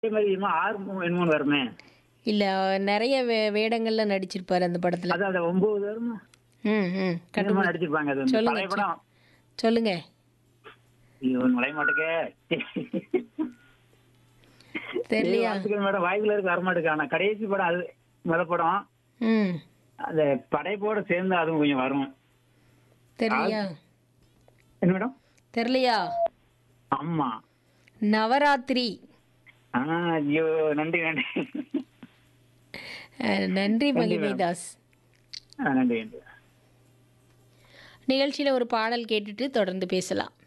அதே மாதிரி இன்னும் ஆறு மூ- என்னமோ வருமே இல்ல நிறைய வே- வேடங்கள்ல நடிச்சிருப்பாரு அந்த படத்துல அது அந்த ஒன்பது வருமா ம் ம் என்னமோ கண்டுபிடி நடிச்சிருப்பாங்க அது வந்து சொல்லுங்க, பழைய படம் சொல்லுங்க ஐயோ நுழைய மாட்டேக்கே தெரியலையா வாழ்த்துக்கள் மேடம் வாய்ப்புல இருக்கு வரமாட்டேங்க ஆனா கடைசி படம் அது முத படம் ம் அந்த படைப்போட சேர்ந்து அதுவும் கொஞ்சம் வரும் தெரியலையா என்ன மேடம் தெரியலையா ஆமா நவராத்திரி ஆ ஐயோ நன்றி நன்றி அஹ், நன்றி மகிமைதாஸ் ஆ, நன்றி நன்றி நிகழ்ச்சியில ஒரு பாடல் கேட்டுட்டு தொடர்ந்து பேசலாம்